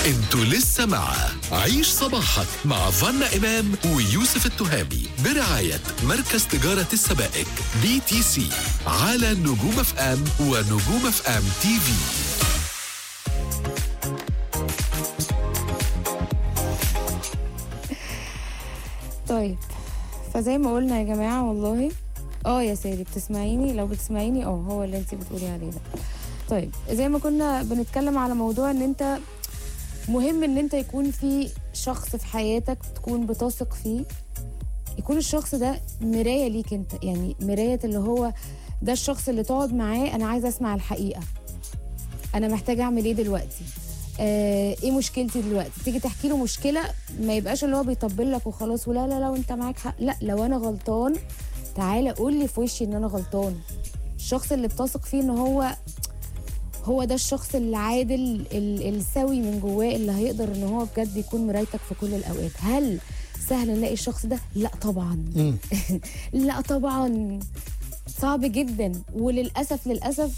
انتوا لسه مع عيش صباحك مع فنا إمام ويوسف التهامي برعاية مركز تجارة السبائك بي تي سي على نجوم اف ام ونجوم اف ام تي في طيب فزي ما قلنا يا جماعة والله اه يا سيدي بتسمعيني لو بتسمعيني اه هو اللي انت بتقولي عليه ده طيب زي ما كنا بنتكلم على موضوع ان انت مهم ان انت يكون في شخص في حياتك تكون بتثق فيه يكون الشخص ده مراية ليك انت يعني مراية اللي هو ده الشخص اللي تقعد معاه انا عايزة اسمع الحقيقة انا محتاجة اعمل ايه دلوقتي آه ايه مشكلتي دلوقتي تيجي تحكي له مشكله ما يبقاش اللي هو بيطبل لك وخلاص ولا لا لا وانت معاك حق لا لو انا غلطان تعالى قول لي في وشي ان انا غلطان الشخص اللي بتثق فيه ان هو هو ده الشخص العادل ال- السوي من جواه اللي هيقدر ان هو بجد يكون مرايتك في كل الاوقات هل سهل نلاقي الشخص ده لا طبعا لا طبعا صعب جدا وللاسف للاسف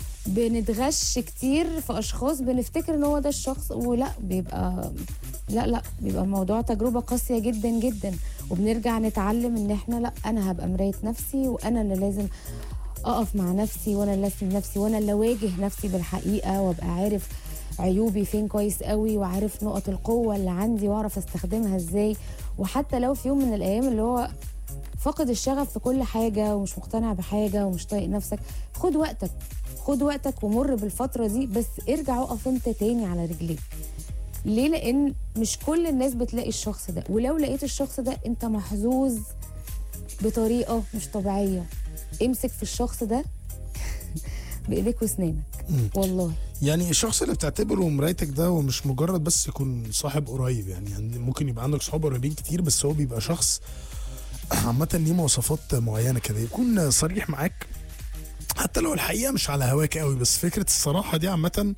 بنتغش كتير في اشخاص بنفتكر ان هو ده الشخص ولا بيبقى لا لا بيبقى الموضوع تجربه قاسيه جدا جدا وبنرجع نتعلم ان احنا لا انا هبقى مرايه نفسي وانا اللي لازم اقف مع نفسي وانا اللي اسند نفسي وانا اللي اواجه نفسي بالحقيقه وابقى عارف عيوبي فين كويس قوي وعارف نقط القوه اللي عندي واعرف استخدمها ازاي وحتى لو في يوم من الايام اللي هو فاقد الشغف في كل حاجه ومش مقتنع بحاجه ومش طايق نفسك خد وقتك خد وقتك ومر بالفتره دي بس ارجع اقف انت تاني على رجليك ليه لان مش كل الناس بتلاقي الشخص ده ولو لقيت الشخص ده انت محظوظ بطريقه مش طبيعيه امسك في الشخص ده بايديك واسنانك والله يعني الشخص اللي بتعتبره مرايتك ده هو مش مجرد بس يكون صاحب قريب يعني, يعني ممكن يبقى عندك صحاب قريبين كتير بس هو بيبقى شخص عامة ليه مواصفات معينة كده يكون صريح معاك حتى لو الحقيقة مش على هواك قوي بس فكرة الصراحة دي عامة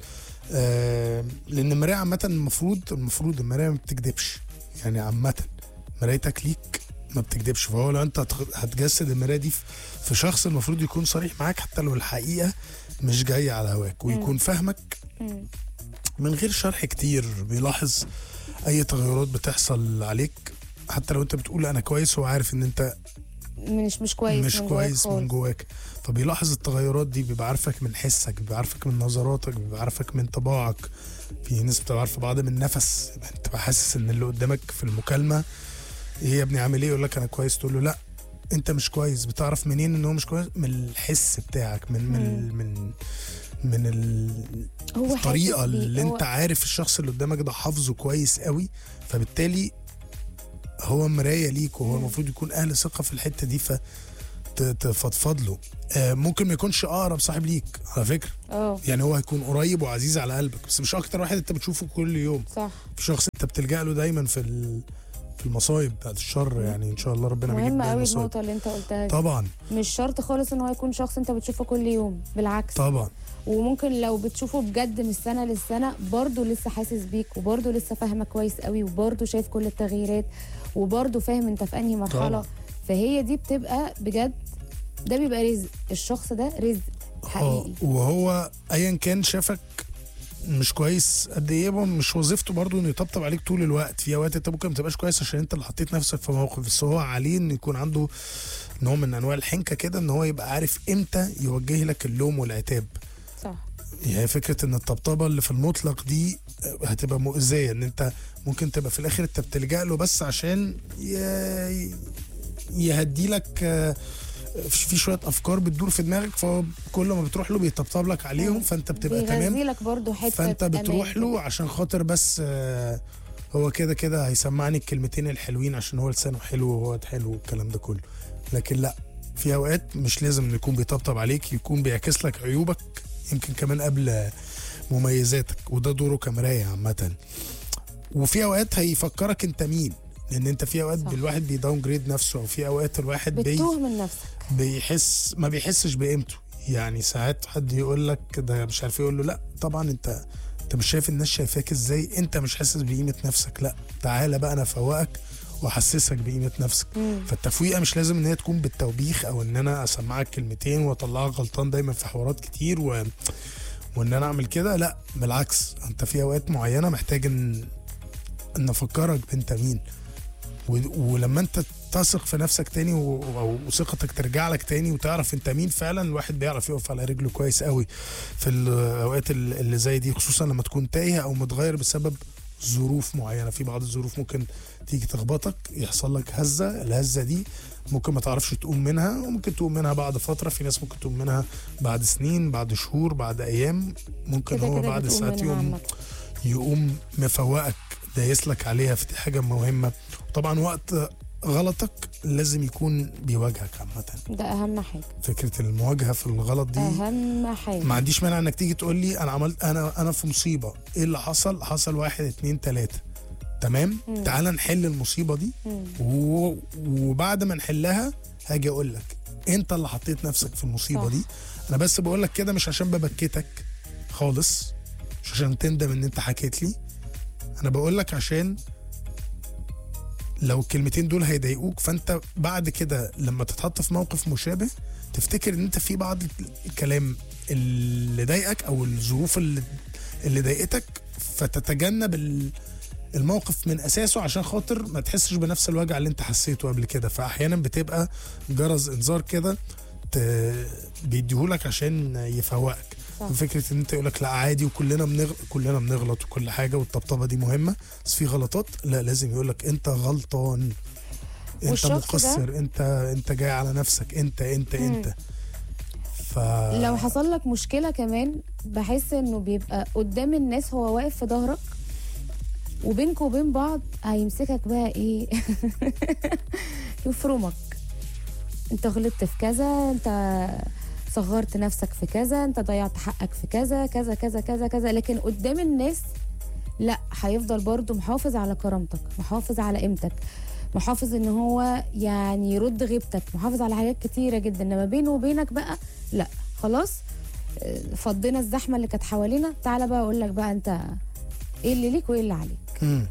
آه لأن المراية عامة المفروض المفروض المراية ما بتكدبش يعني عامة مرايتك ليك ما بتكدبش فهو لو انت هتخ- هتجسد المرايه دي في- في شخص المفروض يكون صريح معاك حتى لو الحقيقه مش جايه على هواك ويكون فاهمك مم. من غير شرح كتير بيلاحظ اي تغيرات بتحصل عليك حتى لو انت بتقول انا كويس هو عارف ان انت مش مش كويس مش من جواك كويس من خالص. جواك فبيلاحظ التغيرات دي بيبقى عارفك من حسك بيبقى عارفك من نظراتك بيبقى عارفك من طباعك في ناس بتبقى عارفه بعض من نفس انت بقى حاسس ان اللي قدامك في المكالمه ايه يا ابني عامل ايه يقول لك انا كويس تقول له لا انت مش كويس بتعرف منين ان هو مش كويس من الحس بتاعك من من من من ال- هو الطريقه حاسس بيه. اللي هو- انت عارف الشخص اللي قدامك ده حافظه كويس قوي فبالتالي هو مرايه ليك وهو المفروض يكون اهل ثقه في الحته دي فتفضفض له آه، ممكن ما يكونش اقرب صاحب ليك على فكره اه يعني هو هيكون قريب وعزيز على قلبك بس مش اكتر واحد انت بتشوفه كل يوم صح في شخص انت بتلجأ له دايما في ال- في المصايب بعد الشر يعني ان شاء الله ربنا بيجيب مهم لنا قوي المصايب النقطه اللي انت قلتها دي. طبعا مش شرط خالص ان هو يكون شخص انت بتشوفه كل يوم بالعكس طبعا وممكن لو بتشوفه بجد من السنه للسنه برضه لسه حاسس بيك وبرضه لسه فاهمك كويس قوي وبرضه شايف كل التغييرات وبرضه فاهم انت في انهي مرحله طبعا. فهي دي بتبقى بجد ده بيبقى رزق الشخص ده رزق اه حقيقي وهو ايا كان شافك مش كويس قد ايه هو مش وظيفته برضه انه يطبطب عليك طول الوقت في اوقات انت ممكن ما تبقاش كويس عشان انت اللي حطيت نفسك في موقف بس هو عليه انه يكون عنده نوع من انواع الحنكه كده ان هو يبقى عارف امتى يوجه لك اللوم والعتاب صح هي فكره ان الطبطبه اللي في المطلق دي هتبقى مؤذيه ان انت ممكن تبقى في الاخر انت بتلجأ له بس عشان ي- يهدي لك آه، في شويه افكار بتدور في دماغك فهو كل ما بتروح له بيطبطب لك عليهم فانت بتبقى تمام بيغذي لك برضه حته فانت أمان بتروح كده. له عشان خاطر بس آه، هو كده كده هيسمعني الكلمتين الحلوين عشان هو لسانه حلو وهو حلو والكلام ده كله لكن لا في اوقات مش لازم إنه يكون بيطبطب عليك يكون بيعكس لك عيوبك يمكن كمان قبل مميزاتك وده دوره كمرايه عامه وفي اوقات هيفكرك انت مين لان انت في اوقات صح. الواحد بيداون جريد نفسه او في اوقات الواحد بي بتتوه من نفسك بيحس ما بيحسش بقيمته يعني ساعات حد يقول لك ده مش عارف إيه، يقول له لا طبعا انت انت مش شايف الناس شايفاك ازاي انت مش حاسس بقيمه نفسك لا تعالى بقى انا افوقك واحسسك بقيمه نفسك مم. فالتفويقه مش لازم ان هي تكون بالتوبيخ او ان انا اسمعك كلمتين واطلعك غلطان دايما في حوارات كتير و... وان انا اعمل كده لا بالعكس انت في اوقات معينه محتاج ان ان افكرك بانت مين و- ولما انت تثق في نفسك تاني و- و- وثقتك ترجع لك تاني وتعرف انت مين فعلا الواحد بيعرف يقف على رجله كويس قوي في الاوقات ال- اللي زي دي خصوصا لما تكون تايه او متغير بسبب ظروف معينه في بعض الظروف ممكن تيجي تخبطك يحصل لك هزه الهزه دي ممكن ما تعرفش تقوم منها وممكن تقوم منها بعد فتره في ناس ممكن تقوم منها بعد سنين بعد شهور بعد ايام ممكن كده هو كده بعد بتقوم ساعات منها يقوم عامة. يقوم مفوقك دايس لك عليها في دي حاجه مهمه طبعا وقت غلطك لازم يكون بيواجهك عامه ده اهم حاجه فكره المواجهه في الغلط دي اهم حاجه ما عنديش مانع انك تيجي تقول لي انا عملت انا انا في مصيبه ايه اللي حصل حصل واحد اتنين تلاته تمام مم. تعال نحل المصيبه دي مم. و... وبعد ما نحلها هاجي اقول لك انت اللي حطيت نفسك في المصيبه صح. دي انا بس بقول لك كده مش عشان ببكتك خالص مش عشان تندم ان انت حكيت لي انا بقول لك عشان لو الكلمتين دول هيضايقوك فانت بعد كده لما تتحط في موقف مشابه تفتكر ان انت في بعض الكلام اللي ضايقك او الظروف اللي اللي ضايقتك فتتجنب ال- الموقف من اساسه عشان خاطر ما تحسش بنفس الوجع اللي انت حسيته قبل كده فاحيانا بتبقى جرس انذار كده ت- بيديهولك عشان يفوقك صح. فكره ان انت يقولك لا عادي وكلنا بنغ... كلنا بنغلط وكل حاجه والطبطبه دي مهمه بس في غلطات لا لازم يقولك انت غلطان انت والشخص ده- مقصر انت انت جاي على نفسك انت انت مم. انت ف لو حصل لك مشكله كمان بحس انه بيبقى قدام الناس هو واقف في ظهرك وبينكوا وبين بعض هيمسكك بقى ايه يفرمك انت غلطت في كذا انت صغرت نفسك في كذا انت ضيعت حقك في كذا كذا كذا كذا كذا لكن قدام الناس لا هيفضل برضو محافظ على كرامتك محافظ على قيمتك محافظ ان هو يعني يرد غيبتك محافظ على حاجات كتيره جدا انما بينه وبينك بقى لا خلاص اه، فضينا الزحمه اللي كانت حوالينا تعالى بقى اقول لك بقى انت ايه اللي ليك وايه اللي عليك مم.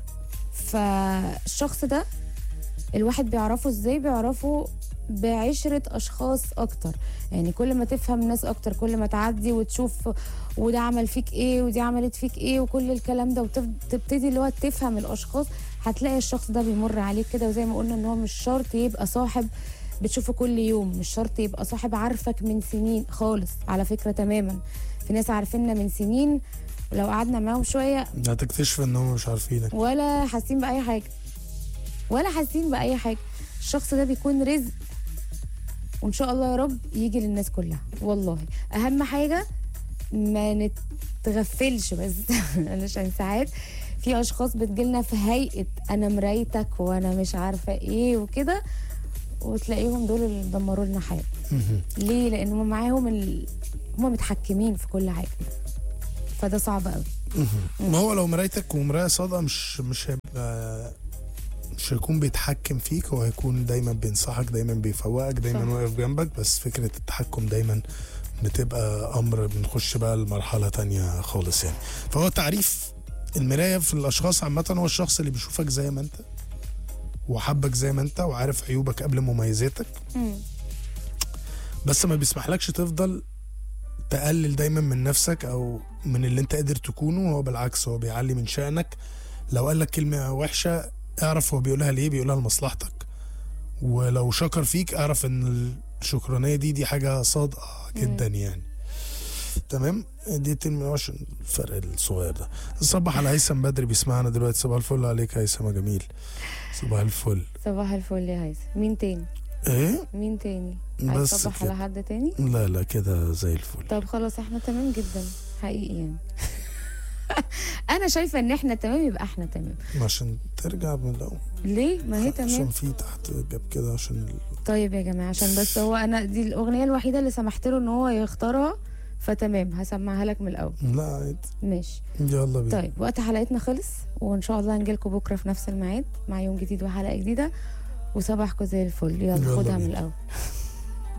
فالشخص ده الواحد بيعرفه ازاي بيعرفه بعشرة أشخاص أكتر يعني كل ما تفهم الناس أكتر كل ما تعدي وتشوف وده عمل فيك إيه ودي عملت فيك إيه وكل الكلام ده وتبتدي اللي هو تفهم الأشخاص هتلاقي الشخص ده بيمر عليك كده وزي ما قلنا إن هو مش شرط يبقى صاحب بتشوفه كل يوم مش شرط يبقى صاحب عارفك من سنين خالص على فكرة تماما في ناس عارفيننا من سنين ولو قعدنا معاهم شوية هتكتشف ان هم مش عارفينك ولا حاسين بأي حاجة ولا حاسين بأي حاجة الشخص ده بيكون رزق وإن شاء الله يا رب يجي للناس كلها والله أهم حاجة ما نتغفلش بس علشان ساعات في أشخاص بتجيلنا في هيئة أنا مرايتك وأنا مش عارفة إيه وكده وتلاقيهم دول اللي دمروا لنا حياتنا مهم. ليه؟ لأن هم معاهم ال... هم متحكمين في كل حاجة فده صعب قوي ما هو لو مرايتك ومرايه صادقه مش مش هيبقى مش هيكون بيتحكم فيك هو هيكون دايما بينصحك دايما بيفوقك دايما صح. واقف جنبك بس فكره التحكم دايما بتبقى امر بنخش بقى لمرحله تانية خالص يعني فهو تعريف المرايه في الاشخاص عامه هو الشخص اللي بيشوفك زي ما انت وحبك زي ما انت وعارف عيوبك قبل مميزاتك مم. بس ما بيسمحلكش تفضل تقلل دايما من نفسك او من اللي انت قادر تكونه هو بالعكس هو بيعلي من شأنك لو قال لك كلمة وحشة اعرف هو بيقولها ليه بيقولها لمصلحتك ولو شكر فيك اعرف ان الشكرانية دي دي حاجة صادقة جدا يعني تمام دي تلمي عشان الفرق الصغير ده صبح على هيثم بدري بيسمعنا دلوقتي صباح الفل عليك هيثم يا جميل صباح الفل صباح الفل يا هيثم مين تاني ايه مين تاني عايز بس تصبح كده. على حد تاني لا لا كده زي الفل طب خلاص احنا تمام جدا حقيقي يعني انا شايفه ان احنا تمام يبقى احنا تمام عشان ترجع من الاول ليه ما هي عشان تمام في تحت جاب كده عشان ال... طيب يا جماعه عشان بس هو انا دي الاغنيه الوحيده اللي سمحت له ان هو يختارها فتمام هسمعها لك من الاول لا عادي ماشي يلا بينا طيب وقت حلقتنا خلص وان شاء الله هنجيلكم بكره في نفس الميعاد مع يوم جديد وحلقه جديده وصباحكم زي الفل يلا يلا خدها من بينا. الاول